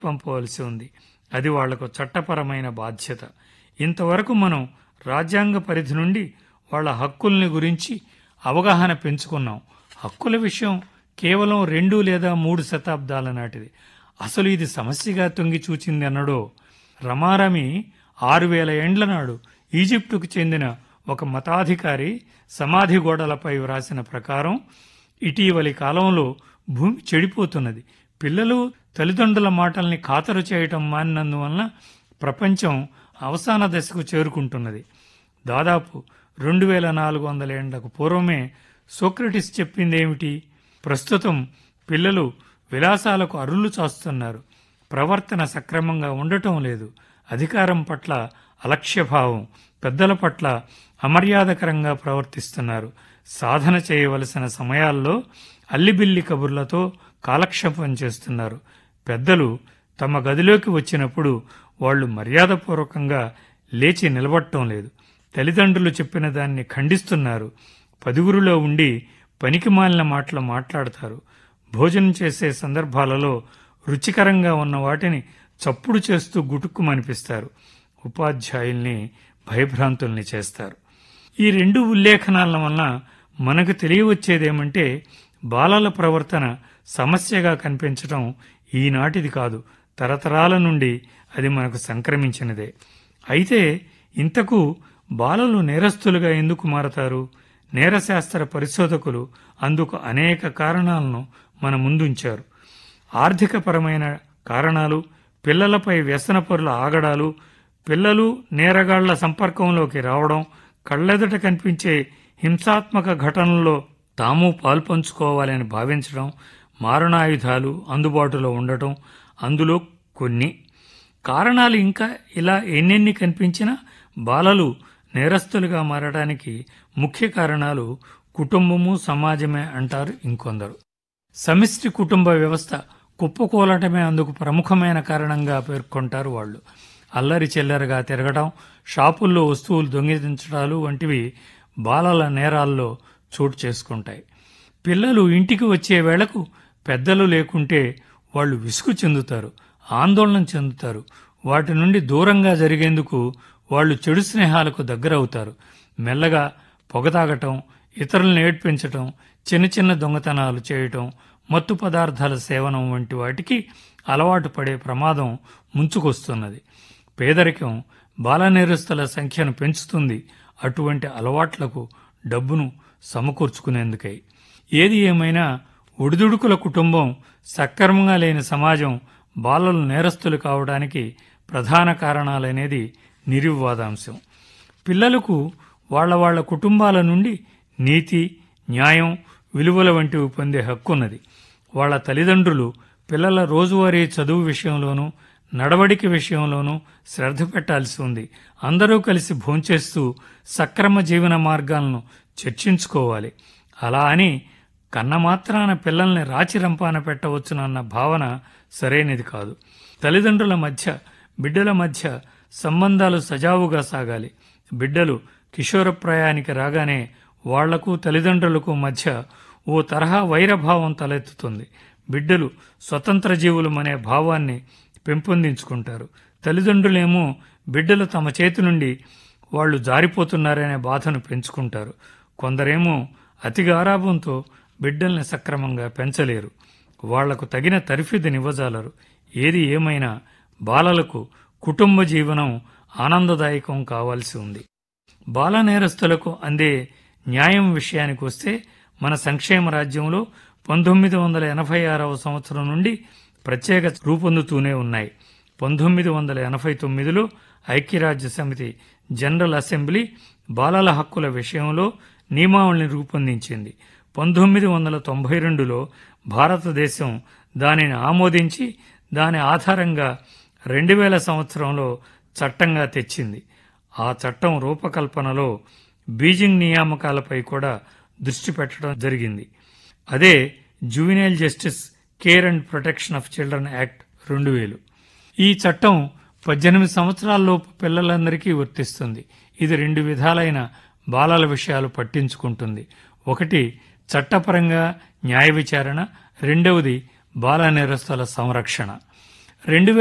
పంపవలసి ఉంది అది వాళ్లకు చట్టపరమైన బాధ్యత ఇంతవరకు మనం రాజ్యాంగ పరిధి నుండి వాళ్ళ హక్కుల్ని గురించి అవగాహన పెంచుకున్నాం హక్కుల విషయం కేవలం రెండు లేదా మూడు శతాబ్దాల నాటిది అసలు ఇది సమస్యగా తొంగి చూచింది అన్నడో రమారమి ఆరు వేల ఏండ్ల నాడు ఈజిప్టుకు చెందిన ఒక మతాధికారి సమాధి గోడలపై వ్రాసిన ప్రకారం ఇటీవలి కాలంలో భూమి చెడిపోతున్నది పిల్లలు తల్లిదండ్రుల మాటల్ని ఖాతరు చేయటం మానినందువలన ప్రపంచం అవసాన దశకు చేరుకుంటున్నది దాదాపు రెండు వేల నాలుగు వందల ఏండ్లకు పూర్వమే సోక్రటిస్ చెప్పిందేమిటి ప్రస్తుతం పిల్లలు విలాసాలకు అరులు చాస్తున్నారు ప్రవర్తన సక్రమంగా ఉండటం లేదు అధికారం పట్ల అలక్ష్యభావం పెద్దల పట్ల అమర్యాదకరంగా ప్రవర్తిస్తున్నారు సాధన చేయవలసిన సమయాల్లో అల్లిబిల్లి కబుర్లతో కాలక్షేపం చేస్తున్నారు పెద్దలు తమ గదిలోకి వచ్చినప్పుడు వాళ్ళు మర్యాదపూర్వకంగా లేచి నిలబడటం లేదు తల్లిదండ్రులు చెప్పిన దాన్ని ఖండిస్తున్నారు పదుగురులో ఉండి పనికి మాలిన మాటలు మాట్లాడతారు భోజనం చేసే సందర్భాలలో రుచికరంగా ఉన్న వాటిని చప్పుడు చేస్తూ గుటుక్కుమనిపిస్తారు ఉపాధ్యాయుల్ని భయభ్రాంతుల్ని చేస్తారు ఈ రెండు ఉల్లేఖనాల వలన మనకు తెలియవచ్చేదేమంటే బాలల ప్రవర్తన సమస్యగా కనిపించటం ఈనాటిది కాదు తరతరాల నుండి అది మనకు సంక్రమించినదే అయితే ఇంతకు బాలలు నేరస్తులుగా ఎందుకు మారతారు నేరశాస్త్ర పరిశోధకులు అందుకు అనేక కారణాలను మన ముందుంచారు ఆర్థికపరమైన కారణాలు పిల్లలపై వ్యసనపరుల ఆగడాలు పిల్లలు నేరగాళ్ల సంపర్కంలోకి రావడం కళ్ళెదుట కనిపించే హింసాత్మక ఘటనల్లో తాము పాల్పంచుకోవాలని భావించడం మారణాయుధాలు అందుబాటులో ఉండటం అందులో కొన్ని కారణాలు ఇంకా ఇలా ఎన్నెన్ని కనిపించినా బాలలు నేరస్తులుగా మారడానికి ముఖ్య కారణాలు కుటుంబము సమాజమే అంటారు ఇంకొందరు సమిష్టి కుటుంబ వ్యవస్థ కుప్పకూలటమే అందుకు ప్రముఖమైన కారణంగా పేర్కొంటారు వాళ్ళు అల్లరి చిల్లరగా తిరగడం షాపుల్లో వస్తువులు దొంగిలించడాలు వంటివి బాలల నేరాల్లో చోటు చేసుకుంటాయి పిల్లలు ఇంటికి వచ్చే వేళకు పెద్దలు లేకుంటే వాళ్ళు విసుగు చెందుతారు ఆందోళన చెందుతారు వాటి నుండి దూరంగా జరిగేందుకు వాళ్ళు చెడు స్నేహాలకు దగ్గరవుతారు మెల్లగా పొగ తాగటం ఇతరులను ఏడ్పించటం చిన్న చిన్న దొంగతనాలు చేయటం మత్తు పదార్థాల సేవనం వంటి వాటికి అలవాటు పడే ప్రమాదం ముంచుకొస్తున్నది పేదరికం బాల నేరస్తుల సంఖ్యను పెంచుతుంది అటువంటి అలవాట్లకు డబ్బును సమకూర్చుకునేందుకై ఏది ఏమైనా ఒడిదుడుకుల కుటుంబం సక్రమంగా లేని సమాజం బాలలు నేరస్తులు కావడానికి ప్రధాన కారణాలనేది నిర్వివాదాంశం పిల్లలకు వాళ్ళ వాళ్ళ కుటుంబాల నుండి నీతి న్యాయం విలువల వంటివి పొందే హక్కున్నది వాళ్ళ తల్లిదండ్రులు పిల్లల రోజువారీ చదువు విషయంలోనూ నడవడిక విషయంలోనూ శ్రద్ధ పెట్టాల్సి ఉంది అందరూ కలిసి భోంచేస్తూ సక్రమ జీవన మార్గాలను చర్చించుకోవాలి అలా అని కన్నమాత్రాన పిల్లల్ని రాచి రంపాన పెట్టవచ్చునన్న భావన సరైనది కాదు తల్లిదండ్రుల మధ్య బిడ్డల మధ్య సంబంధాలు సజావుగా సాగాలి బిడ్డలు కిషోరప్రాయానికి రాగానే వాళ్లకు తల్లిదండ్రులకు మధ్య ఓ తరహా వైరభావం తలెత్తుతుంది బిడ్డలు స్వతంత్ర జీవులమనే భావాన్ని పెంపొందించుకుంటారు తల్లిదండ్రులేమో బిడ్డలు తమ చేతి నుండి వాళ్ళు జారిపోతున్నారనే బాధను పెంచుకుంటారు కొందరేమో అతి గారాభంతో బిడ్డల్ని సక్రమంగా పెంచలేరు వాళ్లకు తగిన తరిఫిదినివ్వజాలరు ఏది ఏమైనా బాలలకు కుటుంబ జీవనం ఆనందదాయకం కావాల్సి ఉంది బాల నేరస్తులకు అందే న్యాయం విషయానికి వస్తే మన సంక్షేమ రాజ్యంలో పంతొమ్మిది వందల ఎనభై ఆరవ సంవత్సరం నుండి ప్రత్యేక రూపొందుతూనే ఉన్నాయి పంతొమ్మిది వందల ఎనభై తొమ్మిదిలో ఐక్యరాజ్య సమితి జనరల్ అసెంబ్లీ బాలల హక్కుల విషయంలో నియమావళిని రూపొందించింది పంతొమ్మిది వందల తొంభై రెండులో భారతదేశం దానిని ఆమోదించి దాని ఆధారంగా రెండు వేల సంవత్సరంలో చట్టంగా తెచ్చింది ఆ చట్టం రూపకల్పనలో బీజింగ్ నియామకాలపై కూడా దృష్టి పెట్టడం జరిగింది అదే juvenile justice care and protection of children act రెండు వేలు ఈ చట్టం పద్దెనిమిది సంవత్సరాల్లోపు పిల్లలందరికీ వర్తిస్తుంది ఇది రెండు విధాలైన బాలల విషయాలు పట్టించుకుంటుంది ఒకటి చట్టపరంగా న్యాయ విచారణ రెండవది బాల నేరస్తుల సంరక్షణ రెండు